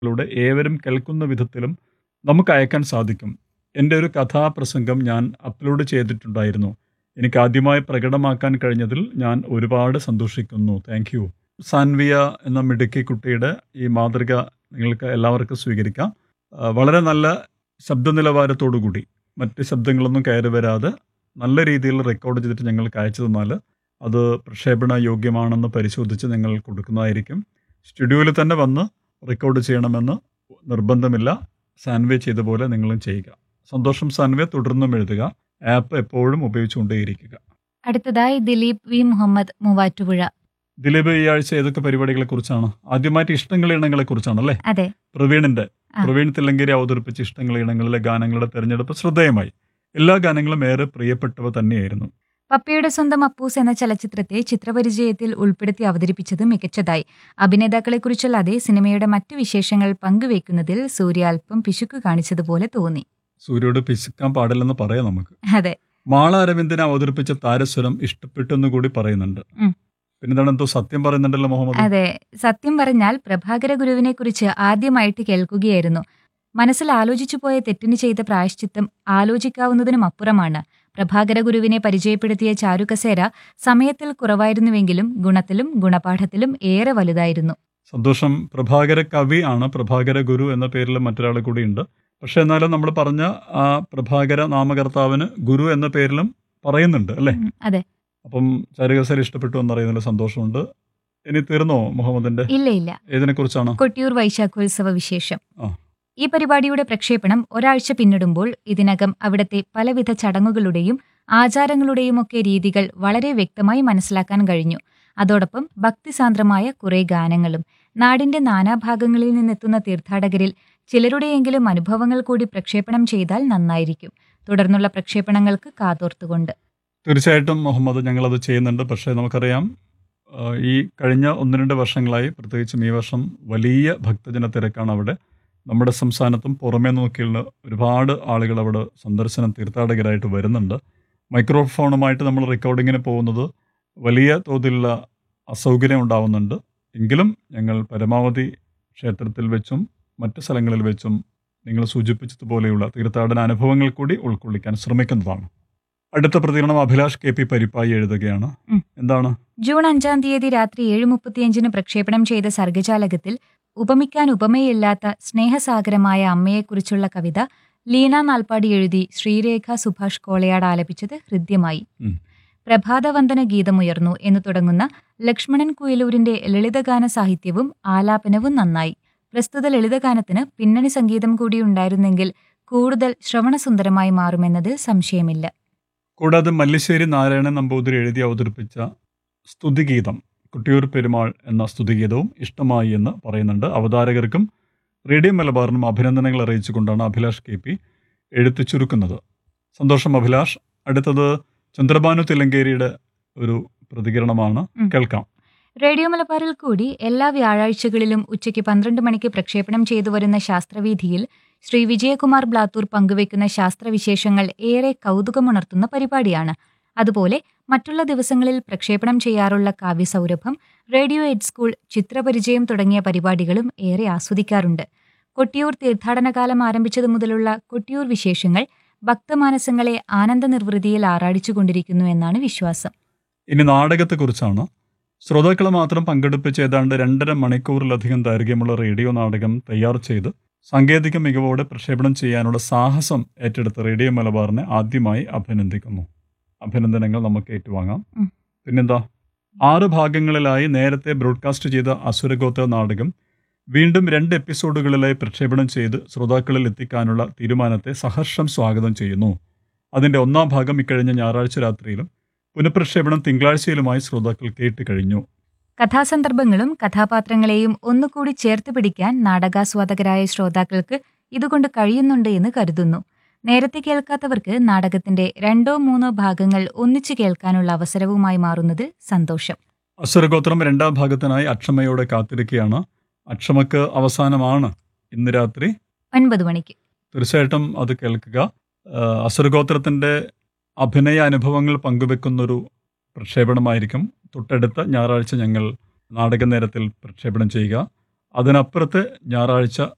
ിലൂടെ ഏവരും കേൾക്കുന്ന വിധത്തിലും നമുക്ക് അയക്കാൻ സാധിക്കും എൻ്റെ ഒരു കഥാപ്രസംഗം ഞാൻ അപ്ലോഡ് ചെയ്തിട്ടുണ്ടായിരുന്നു എനിക്ക് ആദ്യമായി പ്രകടമാക്കാൻ കഴിഞ്ഞതിൽ ഞാൻ ഒരുപാട് സന്തോഷിക്കുന്നു താങ്ക് യു സാൻവിയ എന്ന മിടുക്കി കുട്ടിയുടെ ഈ മാതൃക നിങ്ങൾക്ക് എല്ലാവർക്കും സ്വീകരിക്കാം ആ, വളരെ നല്ല ശബ്ദ നിലവാരത്തോടു കൂടി മറ്റ് ശബ്ദങ്ങളൊന്നും കയറി വരാതെ നല്ല രീതിയിൽ റെക്കോർഡ് ചെയ്തിട്ട് ഞങ്ങൾക്ക് അയച്ചു തന്നാൽ അത് പ്രക്ഷേപണ യോഗ്യമാണെന്ന് പരിശോധിച്ച് ഞങ്ങൾ കൊടുക്കുന്നതായിരിക്കും സ്റ്റുഡിയോയിൽ തന്നെ വന്ന് റെക്കോർഡ് ചെയ്യണമെന്ന് നിർബന്ധമില്ല സാൻവേ ചെയ്ത പോലെ നിങ്ങളും ചെയ്യുക സന്തോഷം സാൻവേ തുടർന്നും എഴുതുക ആപ്പ് എപ്പോഴും ഉപയോഗിച്ചുകൊണ്ടേയിരിക്കുക അടുത്തതായി ദിലീപ് വി മുഹമ്മദ് മൂവാറ്റുപുഴ ദിലീപ് ഈ ആഴ്ച ഏതൊക്കെ പരിപാടികളെ കുറിച്ചാണ് ആദ്യമായിട്ട് ഇഷ്ടങ്ങൾ ഇനങ്ങളെ കുറിച്ചാണ് അല്ലേ അതെ പ്രവീണിന്റെ ആ. പ്രവീൺ തില്ലങ്കേരി അവതരിപ്പിച്ച ഇഷ്ടങ്ങൾ ഇനങ്ങളിലെ ഗാനങ്ങളുടെ തെരഞ്ഞെടുപ്പ് ശ്രദ്ധേയമായി എല്ലാ ഗാനങ്ങളും ഏറെ പ്രിയപ്പെട്ടവ തന്നെയായിരുന്നു പപ്പയുടെ സ്വന്തം അപ്പൂസ് എന്ന ചലച്ചിത്രത്തെ ചിത്രപരിചയത്തിൽ ഉൾപ്പെടുത്തി അവതരിപ്പിച്ചത് മികച്ചതായി അഭിനേതാക്കളെക്കുറിച്ചല്ലാതെ സിനിമയുടെ മറ്റു വിശേഷങ്ങൾ പങ്കുവയ്ക്കുന്നതിൽ സൂര്യ അല്പം പിശുക്ക് കാണിച്ചതുപോലെ തോന്നി സൂര്യോട് പിശുക്കാൻ പാടില്ലെന്ന് പറയാം നമുക്ക് അതെ മാള അരവിന്ദനെ അവതരിപ്പിച്ച താരസ്വരം ഇഷ്ടപ്പെട്ടെന്ന് കൂടി പറയുന്നുണ്ട് ഉം. പിന്നെന്താണ് എന്തോ സത്യം പറയുന്നുണ്ടല്ലോ മുഹമ്മദ് അതെ സത്യം പറഞ്ഞാൽ പ്രഭാകര ഗുരുവിനെ കുറിച്ച് ആദ്യമായിട്ട് കേൾക്കുകയായിരുന്നു മനസ്സിൽ ആലോചിച്ചു പോയ തെറ്റിന് ചെയ്ത പ്രായശ്ചിത്തം ആലോചിക്കാവുന്നതിനും അപ്പുറമാണ് പ്രഭാകര ഗുരുവിനെ പരിചയപ്പെടുത്തിയ ചാരുകസേര സമയത്തിൽ കുറവായിരുന്നുവെങ്കിലും ഗുണത്തിലും ഗുണപാഠത്തിലും ഏറെ വലുതായിരുന്നു സന്തോഷം പ്രഭാകര കവി ആണ് പ്രഭാകര ഗുരു എന്ന പേരിൽ മറ്റൊരാൾ കൂടിയുണ്ട് പക്ഷെ എന്നാലും നമ്മൾ പറഞ്ഞ ആ പ്രഭാകര നാമകർത്താവിന് ഗുരു എന്ന പേരിലും പറയുന്നുണ്ട് അല്ലേ ഉം, അതെ അപ്പം ചാരുകസേര ഇഷ്ടപ്പെട്ടു എന്നറിയുന്നതിൽ സന്തോഷമുണ്ട് ഇനി തീർന്നോ മുഹമ്മദിന്റെ ഇല്ല ഇല്ല ഏതിനെ കുറിച്ചാണ് കൊട്ടിയൂർ വൈശാഖോത്സവ വിശേഷം ആ. ഈ പരിപാടിയുടെ പ്രക്ഷേപണം ഒരാഴ്ച പിന്നിടുമ്പോൾ ഇതിനകം അവിടത്തെ പലവിധ ചടങ്ങുകളുടെയും ആചാരങ്ങളുടെയും ഒക്കെ രീതികൾ വളരെ വ്യക്തമായി മനസ്സിലാക്കാൻ കഴിഞ്ഞു അതോടൊപ്പം ഭക്തിസാന്ദ്രമായ കുറെ ഗാനങ്ങളും നാടിന്റെ നാനാഭാഗങ്ങളിൽ നിന്നെത്തുന്ന തീർത്ഥാടകരിൽ ചിലരുടെയെങ്കിലും അനുഭവങ്ങൾ കൂടി പ്രക്ഷേപണം ചെയ്താൽ നന്നായിരിക്കും തുടർന്നുള്ള പ്രക്ഷേപണങ്ങൾക്ക് കാതോർത്തുകൊണ്ട് തീർച്ചയായിട്ടും മുഹമ്മദ് ഞങ്ങളത് ചെയ്യുന്നുണ്ട് പക്ഷേ നമുക്കറിയാം ആ, ഈ കഴിഞ്ഞ ഒന്ന് രണ്ട് വർഷങ്ങളായി പ്രത്യേകിച്ചും ഈ വർഷം വലിയ ഭക്തജന തിരക്കാണ് അവിടെ നമ്മുടെ സംസ്ഥാനത്തും പുറമേ നോക്കിയുള്ള ഒരുപാട് ആളുകൾ അവിടെ സന്ദർശനം തീർത്ഥാടകരായിട്ട് വരുന്നുണ്ട് മൈക്രോഫോണുമായിട്ട് നമ്മൾ റെക്കോർഡിങ്ങിന് പോകുന്നത് വലിയ തോതിലുള്ള അസൗകര്യം ഉണ്ടാവുന്നുണ്ട് എങ്കിലും ഞങ്ങൾ പരമാവധി ക്ഷേത്രത്തിൽ വെച്ചും മറ്റ് സ്ഥലങ്ങളിൽ വെച്ചും നിങ്ങൾ സൂചിപ്പിച്ചതുപോലെയുള്ള തീർത്ഥാടന അനുഭവങ്ങൾ കൂടി ഉൾക്കൊള്ളിക്കാൻ ശ്രമിക്കുന്നതാണ് അടുത്ത പ്രതികരണം അഭിലാഷ് കെ പി പരിപ്പായി എഴുതുകയാണ് ഉം. എന്താണ് ജൂൺ അഞ്ചാം തീയതി രാത്രി ഏഴ് മുപ്പത്തിയഞ്ചിന് പ്രക്ഷേപണം ചെയ്ത സർഗജാലകത്തിൽ ഉപമിക്കാൻ ഉപമയില്ലാത്ത സ്നേഹസാഗരമായ അമ്മയെക്കുറിച്ചുള്ള കവിത ലീന നാൽപ്പാടി എഴുതി ശ്രീരേഖ സുഭാഷ് കോളയാട് ആലപിച്ചത് ഹൃദ്യമായി ഉം. പ്രഭാതവന്ദന ഗീതമുയർന്നു എന്ന് തുടങ്ങുന്ന ലക്ഷ്മണൻ കുയിലൂരിന്റെ ലളിതഗാന സാഹിത്യവും ആലാപനവും നന്നായി പ്രസ്തുത ലളിതഗാനത്തിന് പിന്നണി സംഗീതം കൂടി ഉണ്ടായിരുന്നെങ്കിൽ കൂടുതൽ ശ്രവണസുന്ദരമായി മാറുമെന്നതിൽ സംശയമില്ല കൂടാതെ മല്ലിശ്ശേരി നാരായണൻ നമ്പൂതിരി എഴുതി അവതരിപ്പിച്ച സ്തുതിഗീതം കുട്ടിയൂർ പെരുമാൾ എന്ന സ്തുതിഗീതവും ഇഷ്ടമായി എന്ന് പറയുന്നുണ്ട് അവതാരകർക്കും റേഡിയോ മലബാറിനും അഭിനന്ദനങ്ങൾ അറിയിച്ചുകൊണ്ടാണ് അഭിലാഷ് കെ പി എഴുത്ത് ചുരുക്കുന്നത് സന്തോഷം അഭിലാഷ് അടുത്തത് ചന്ദ്രബാനു തിലങ്കേരിയുടെ ഒരു പ്രതികരണമാണ് ഉം. കേൾക്കാം റേഡിയോ മലബാറിൽ കൂടി എല്ലാ വ്യാഴാഴ്ചകളിലും ഉച്ചയ്ക്ക് പന്ത്രണ്ട് മണിക്ക് പ്രക്ഷേപണം ചെയ്തു വരുന്ന ശാസ്ത്രവീഥിയിൽ ശ്രീ വിജയകുമാർ ബ്ലാത്തൂർ പങ്കുവയ്ക്കുന്ന ശാസ്ത്രവിശേഷങ്ങൾ ഏറെ കൗതുകമുണർത്തുന്ന പരിപാടിയാണ് അതുപോലെ മറ്റുള്ള ദിവസങ്ങളിൽ പ്രക്ഷേപണം ചെയ്യാറുള്ള കാവ്യസൗരഭം റേഡിയോ എഡ് സ്കൂൾ ചിത്രപരിചയം തുടങ്ങിയ പരിപാടികളും ഏറെ ആസ്വദിക്കാറുണ്ട് കൊട്ടിയൂർ തീർത്ഥാടനകാലം ആരംഭിച്ചതു മുതലുള്ള കൊട്ടിയൂർ വിശേഷങ്ങൾ ഭക്തമാനസങ്ങളെ ആനന്ദ നിർവൃതിയിൽ ആറാടിച്ചുകൊണ്ടിരിക്കുന്നു എന്നാണ് വിശ്വാസം ഇനി നാടകത്തെക്കുറിച്ചാണ് ശ്രോതാക്കളെ മാത്രം പങ്കെടുപ്പിച്ച് ഏതാണ്ട് രണ്ടര മണിക്കൂറിലധികം ദൈർഘ്യമുള്ള റേഡിയോ നാടകം തയ്യാർ ചെയ്ത് സാങ്കേതിക മികവോടെ പ്രക്ഷേപണം ചെയ്യാനുള്ള സാഹസം ഏറ്റെടുത്ത റേഡിയോ മലബാറിനെ ആദ്യമായി അഭിനന്ദിക്കുന്നു അഭിനന്ദനങ്ങൾ നമുക്ക് ഏറ്റുവാങ്ങാം ഉം. പിന്നെന്താ ആറ് ഭാഗങ്ങളിലായി നേരത്തെ ബ്രോഡ്കാസ്റ്റ് ചെയ്ത അസുരഗോത്ര നാടകം വീണ്ടും രണ്ട് എപ്പിസോഡുകളിലായി പ്രക്ഷേപണം ചെയ്ത് ശ്രോതാക്കളിൽ എത്തിക്കാനുള്ള തീരുമാനത്തെ സഹർഷം സ്വാഗതം ചെയ്യുന്നു അതിന്റെ ഒന്നാം ഭാഗം ഇക്കഴിഞ്ഞ ഞായറാഴ്ച രാത്രിയിലും പുനഃപ്രക്ഷേപണം തിങ്കളാഴ്ചയിലുമായി ശ്രോതാക്കൾ കേട്ട് കഴിഞ്ഞു കഥാസന്ദർഭങ്ങളും കഥാപാത്രങ്ങളെയും ഒന്നുകൂടി ചേർത്ത് പിടിക്കാൻ നാടകാസ്വാദകരായ ശ്രോതാക്കൾക്ക് ഇതുകൊണ്ട് കഴിയുന്നുണ്ട് എന്ന് കരുതുന്നു നേരത്തെ കേൾക്കാത്തവർക്ക് നാടകത്തിന്റെ രണ്ടോ മൂന്നോ ഭാഗങ്ങൾ ഒന്നിച്ചു കേൾക്കാനുള്ള അവസരവുമായി മാറുന്നത് സന്തോഷം അസുരഗോത്രം രണ്ടാം ഭാഗത്തിനായി അക്ഷമയോടെ കാത്തിരിക്കുകയാണ് അക്ഷമക്ക് അവസാനമാണ് ഇന്ന് രാത്രി ഒൻപത് മണിക്ക് തീർച്ചയായിട്ടും അത് കേൾക്കുക ആ, അസുരഗോത്രത്തിന്റെ അഭിനയ അനുഭവങ്ങൾ പങ്കുവെക്കുന്നൊരു പ്രക്ഷേപണമായിരിക്കും തൊട്ടടുത്ത ഞായറാഴ്ച ഞങ്ങൾ നാടക നേരത്തിൽ പ്രക്ഷേപണം ചെയ്യുക അതിനപ്പുറത്ത് ഞായറാഴ്ച